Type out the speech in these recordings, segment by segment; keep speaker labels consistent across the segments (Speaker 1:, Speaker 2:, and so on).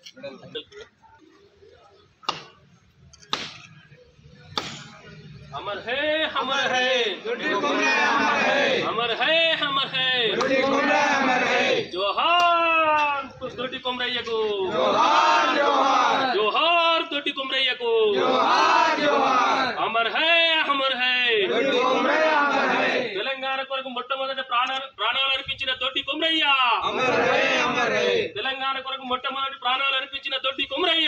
Speaker 1: अमर है अमर है अमर है अमर है जोहार తొట్టి కొమరయ్యకు జోహార్ తొట్టి కొమరయ్యకు అమర్ హై అమర్ హై తెలంగాణ కొరకు మొట్టమొదటి ప్రాణాలు ప్రాణాలు అర్పించిన తొట్టి కొమరయ్య తెలంగాణ కొరకు మొట్టమొదటి ప్రాణాలు అర్పించిన తొట్టి కొమరయ్య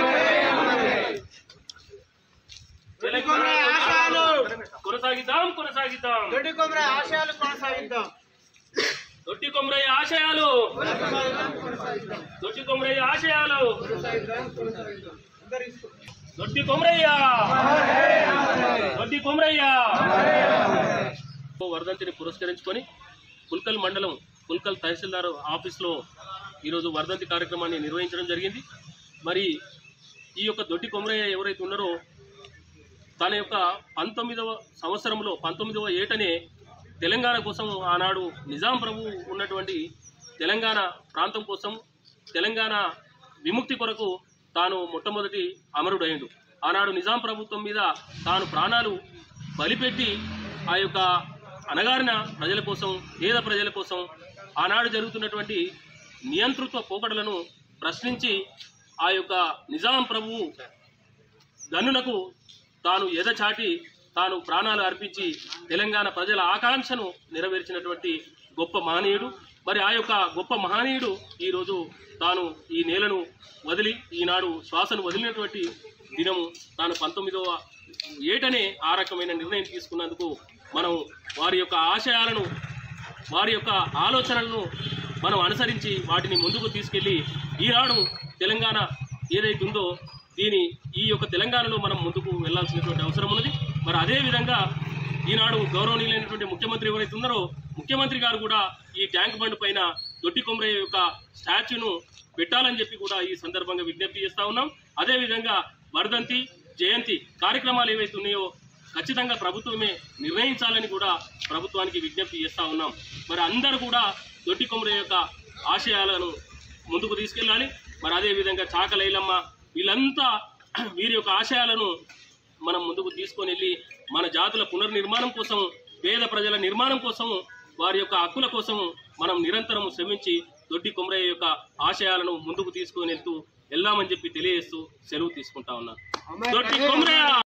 Speaker 1: తెలంగాణ
Speaker 2: ఆశయాలు.
Speaker 1: కొనసాగిద్దాం కొనసాగిద్దాం
Speaker 2: దొడ్డి కొమర ఆశయాలు కొనసాగిద్దాం
Speaker 1: దొడ్డి కొమరయ్య ఆశయాలు దొడ్డి కొమరయ్య ఆశయాలు దొడ్డి కొమరయ్య దొడ్డి కొమరయ్య వర్ధంతిని పురస్కరించుకొని పుల్కల్ మండలం పుల్కల్ తహసీల్దార్ ఆఫీస్లో ఈరోజు వర్ధంతి కార్యక్రమాన్ని నిర్వహించడం జరిగింది మరి ఈ యొక్క దొడ్డి కొమరయ్య ఎవరైతే ఉన్నారో తన యొక్క పంతొమ్మిదవ సంవత్సరంలో పంతొమ్మిదవ ఏటనే తెలంగాణ కోసం ఆనాడు నిజాం ప్రభు ఉన్నటువంటి తెలంగాణ ప్రాంతం కోసం తెలంగాణ విముక్తి కొరకు తాను మొట్టమొదటి అమరుడైండు ఆనాడు నిజాం ప్రభుత్వం మీద తాను ప్రాణాలు బలిపెట్టి ఆ యొక్క అణగారిన ప్రజల కోసం పేద ప్రజల కోసం ఆనాడు జరుగుతున్నటువంటి నియంతృత్వ పోకడలను ప్రశ్నించి ఆ యొక్క నిజాం ప్రభువు గనునకు తాను ఎదచాటి తాను ప్రాణాలు అర్పించి తెలంగాణ ప్రజల ఆకాంక్షను నెరవేర్చినటువంటి గొప్ప మహనీయుడు మరి ఆ యొక్క గొప్ప మహనీయుడు ఈరోజు తాను ఈ నేలను వదిలి ఈనాడు శ్వాసను వదిలినటువంటి దినము తాను పంతొమ్మిదవ ఏటనే ఆ రకమైన నిర్ణయం తీసుకున్నందుకు మనం వారి యొక్క ఆశయాలను వారి యొక్క ఆలోచనలను మనం అనుసరించి వాటిని ముందుకు తీసుకెళ్లి ఈనాడు తెలంగాణ ఏదైతే ఉందో దీని ఈ యొక్క తెలంగాణలో మనం ముందుకు వెళ్లాల్సినటువంటి అవసరం ఉన్నది మరి అదే విధంగా ఈనాడు గౌరవనీయులైనటువంటి ముఖ్యమంత్రి ఎవరైతే ఉన్నారో ముఖ్యమంత్రి గారు కూడా ఈ ట్యాంక్ బండ్ పైన దొట్టి కొమరయ్య యొక్క స్టాచ్యూను పెట్టాలని చెప్పి కూడా ఈ సందర్భంగా విజ్ఞప్తి చేస్తా ఉన్నాం అదే విధంగా వర్ధంతి జయంతి కార్యక్రమాలు ఏవైతే ఉన్నాయో ఖచ్చితంగా ప్రభుత్వమే నిర్ణయించాలని కూడా ప్రభుత్వానికి విజ్ఞప్తి చేస్తా ఉన్నాం మరి అందరూ కూడా దొడ్డి కొమరయ్య యొక్క ఆశయాలను ముందుకు తీసుకెళ్ళాలి మరి అదే విధంగా చాక లైలమ్మ వీళ్ళంతా వీరి యొక్క ఆశయాలను మనం ముందుకు తీసుకొని వెళ్ళి మన జాతుల పునర్నిర్మాణం కోసం పేద ప్రజల నిర్మాణం కోసం వారి యొక్క హక్కుల కోసం మనం నిరంతరం శ్రమించి దొడ్డి కొమరయ్య యొక్క ఆశయాలను ముందుకు తీసుకొని వెళ్తూ వెళ్దామని చెప్పి తెలియజేస్తూ సెలవు తీసుకుంటా ఉన్నాను దొడ్డి కొమరయ్య